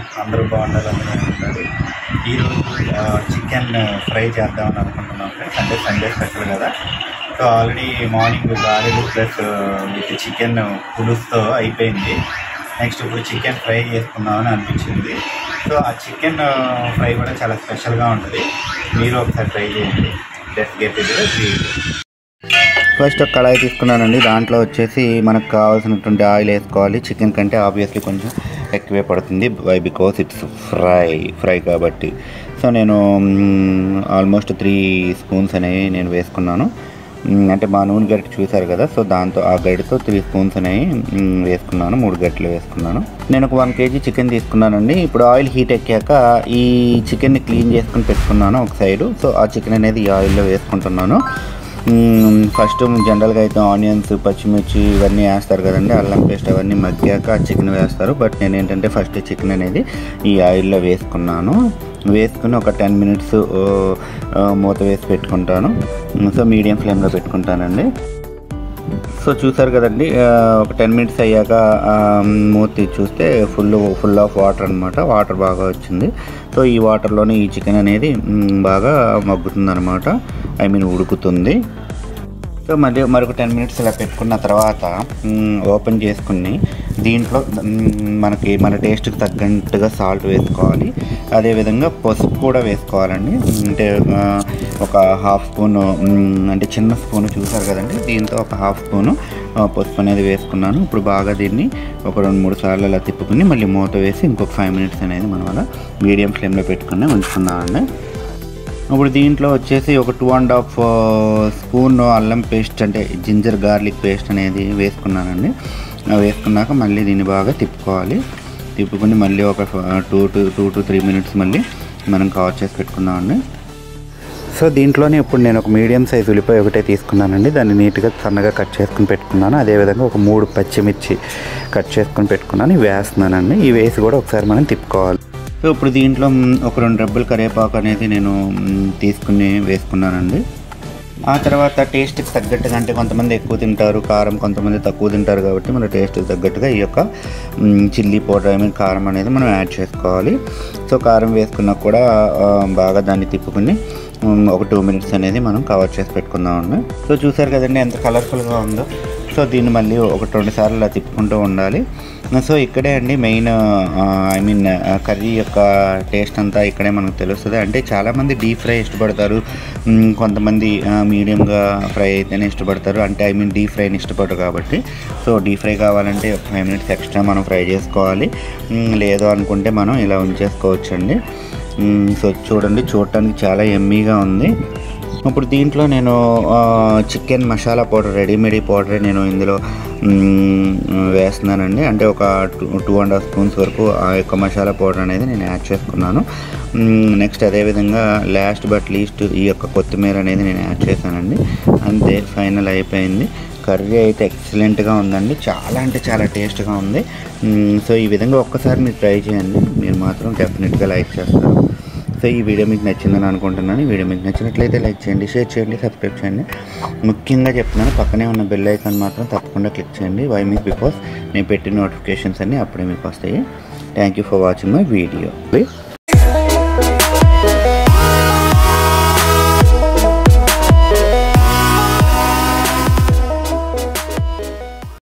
అందరూ బాగుండాలి అందరూ ఉండాలి ఈరోజు చికెన్ ఫ్రై చేద్దామని అనుకుంటున్నాం ఫ్రెండ్స్ అంటే సండే స్పెషల్ కదా సో ఆల్రెడీ మార్నింగ్ గారెలు ప్లస్ విత్ చికెన్ పులుసుతో అయిపోయింది నెక్స్ట్ ఇప్పుడు చికెన్ ఫ్రై చేసుకుందామని అనిపించింది సో ఆ చికెన్ ఫ్రై కూడా చాలా స్పెషల్గా ఉంటుంది మీరు ఒకసారి ట్రై చేయండి లెట్స్ గెట్ ఇట్ ఫస్ట్ ఒక కళాయి తీసుకున్నానండి దాంట్లో వచ్చేసి మనకు కావాల్సినటువంటి ఆయిల్ వేసుకోవాలి చికెన్ కంటే ఆబ్వియస్లీ కొంచెం ఎక్కువే పడుతుంది why because it's fry fry కాబట్టి సో నేను ఆల్మోస్ట్ త్రీ స్పూన్స్ అనేవి నేను వేసుకున్నాను మ్, అంటే మా నూనె గరిటె చూశారు కదా సో దాంతో ఆ గరిటతో త్రీ స్పూన్స్ అనేవి మ్, వేసుకున్నాను మూడు గరిటెలు వేసుకున్నాను నేను ఒక వన్ కేజీ చికెన్ తీసుకున్నానండి ఇప్పుడు ఆయిల్ హీట్ ఎక్కాక ఈ చికెన్ని క్లీన్ చేసుకుని పెట్టుకున్నాను ఒక సైడు సో ఆ చికెన్ అనేది ఈ ఆయిల్లో వేసుకుంటున్నాను మ్మ్, ఫస్ట్ జనరల్గా అయితే ఆనియన్స్ పచ్చిమిర్చి ఇవన్నీ వేస్తారు కదండి అల్లం పేస్ట్ అవన్నీ మగ్గాక చికెన్ వేస్తారు బట్ నేను ఏంటంటే ఫస్ట్ చికెన్ అనేది ఈ ఆయిల్లో వేసుకున్నాను వేసుకుని ఒక టెన్ మినిట్స్ మూత వేసి పెట్టుకుంటాను సో మీడియం ఫ్లేమ్లో పెట్టుకుంటానండి సో చూసారు కదండి ఆ, ఒక టెన్ మినిట్స్ అయ్యాక ఆ, మూత తీసి చూస్తే ఫుల్ ఫుల్ ఆఫ్ వాటర్ అనమాట వాటర్ బాగా వచ్చింది సో ఈ వాటర్లోనే ఈ చికెన్ అనేది మ్, బాగా మగ్గుతుంది అనమాట ఐ మీన్ ఉడుకుతుంది సో మళ్ళీ మరొక టెన్ మినిట్స్ ఇలా పెట్టుకున్న తర్వాత మ్, ఓపెన్ చేసుకుని దీంట్లో మ్, మనకి మన టేస్ట్కి తగ్గట్టుగా సాల్ట్ వేసుకోవాలి అదేవిధంగా పసుపు కూడా వేసుకోవాలండి అంటే ఆ, ఒక హాఫ్ స్పూన్ అంటే చిన్న స్పూన్ చూసారు కదండి దీంతో ఒక హాఫ్ స్పూను ఆ, పసుపు అనేది వేసుకున్నాను ఇప్పుడు బాగా దీన్ని ఒక రెండు మూడు సార్లు అలా తిప్పుకుని మళ్ళీ మూత వేసి ఇంకొక ఫైవ్ మినిట్స్ అనేది మనం అలా మీడియం ఫ్లేమ్లో పెట్టుకుని ఉంచుకున్నామండి ఇప్పుడు దీంట్లో వచ్చేసి ఒక టూ అండ్ హాఫ్ స్పూన్ అల్లం పేస్ట్ అంటే జింజర్ గార్లిక్ పేస్ట్ అనేది వేసుకున్నానండి ఆ వేసుకున్నాక మళ్ళీ దీన్ని బాగా తిప్పుకోవాలి తిప్పుకుని మళ్ళీ ఒక two to two to three minutes మళ్ళీ మనం కవర్ చేసి పెట్టుకుందామండి సో దీంట్లోనే ఇప్పుడు నేను ఒక మీడియం సైజ్ ఉల్లిపాయ ఒకటే తీసుకున్నానండి దాన్ని నీట్గా సన్నగా కట్ చేసుకుని పెట్టుకున్నాను అదేవిధంగా ఒక మూడు పచ్చిమిర్చి కట్ చేసుకుని పెట్టుకున్నాను ఇవి వేస్తున్నానండి ఇవి వేసి కూడా ఒకసారి మనం తిప్పుకోవాలి సో ఇప్పుడు దీంట్లో మ్, ఒక రెండు రెబ్బలు కరివేపాకు అనేది నేను మ్, తీసుకుని వేసుకున్నానండి ఆ తర్వాత టేస్ట్కి తగ్గట్టుగా అంటే కొంతమంది ఎక్కువ తింటారు కారం కొంతమంది తక్కువ తింటారు కాబట్టి మన టేస్ట్కి తగ్గట్టుగా ఈ యొక్క మ్, చిల్లీ పౌడర్ ఐ మీన్ కారం అనేది మనం యాడ్ చేసుకోవాలి సో కారం వేసుకున్నా కూడా ఆ, బాగా దాన్ని తిప్పుకుని మ్, ఒక టూ మినిట్స్ అనేది మనం కవర్ చేసి పెట్టుకుందామండి సో చూసారు కదండి ఎంత కలర్ఫుల్గా ఉందో సో దీన్ని మళ్ళీ ఒక రెండు సార్లు అలా తిప్పుకుంటూ ఉండాలి సో ఇక్కడే అండి మెయిన్ ఐ మీన్ కర్రీ యొక్క టేస్ట్ అంతా ఇక్కడే మనకు తెలుస్తుంది అంటే చాలామంది డీప్ ఫ్రై ఇష్టపడతారు మ్, కొంతమంది మీడియంగా ఫ్రై అయితేనే ఇష్టపడతారు అంటే ఐ మీన్ డీప్ ఫ్రైని ఇష్టపడరు కాబట్టి సో డీప్ ఫ్రై కావాలంటే ఒక ఫైవ్ మినిట్స్ ఎక్స్ట్రా మనం ఫ్రై చేసుకోవాలి మ్, లేదు అనుకుంటే మనం ఇలా ఉంచేసుకోవచ్చండి మ్, సో చూడండి చూడటానికి చాలా ఎమ్మీగా ఉంది ఇప్పుడు దీంట్లో నేను ఆ, chicken masala powder readymade powder నేను ఇందులో మ్, వేస్తున్నానండి అంటే ఒక two two and half spoons వరకు ఆ యొక్క మసాలా పౌడర్ అనేది నేను యాడ్ చేసుకున్నాను మ్, నెక్స్ట్ అదేవిధంగా లాస్ట్ బట్ లీస్ట్ ఈ యొక్క కొత్తిమీర అనేది నేను యాడ్ చేశానండి అంతే ఫైనల్ అయిపోయింది కర్రీ అయితే ఎక్సలెంట్గా ఉందండి చాలా అంటే చాలా టేస్ట్గా ఉంది మ్, సో ఈ విధంగా ఒక్కసారి మీరు ట్రై చేయండి మీరు మాత్రం డెఫినెట్గా లైక్ చేస్తారు సో ఈ వీడియో మీకు నచ్చిందని అనుకుంటున్నాను ఈ వీడియో మీకు నచ్చినట్లయితే లైక్ చేయండి షేర్ చేయండి సబ్స్క్రైబ్ చేయండి ముఖ్యంగా చెప్తున్నాను పక్కనే ఉన్న బెల్ ఐకాన్ మాత్రం తప్పకుండా క్లిక్ చేయండి వై మీన్స్ బికాస్ నేను పెట్టిన నోటిఫికేషన్స్ అన్నీ అప్పుడే మీకు వస్తాయి thank you for watching my video